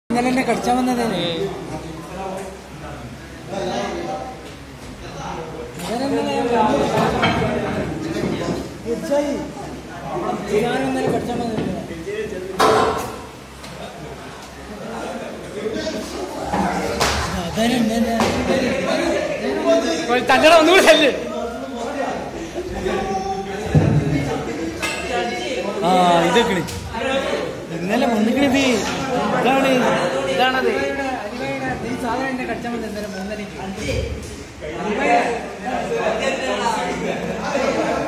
ഇന്നലെ എന്നെ കടിച്ചാൻ വന്നതേ ഞാൻ ഇന്നലെ കടിച്ചാൻ വന്നില്ല അതന്നെ തല്ലട ഒന്നുകൂടി തല്ല് ആ ഇതൊക്കെ ഇന്നലെ വന്നിക്കണത് ഇതാണ് ഇതാണത് ഈ സാധനം എന്നെ കടിച്ചാൽ മതി ഇന്നലെ മൂന്നരയ്ക്ക്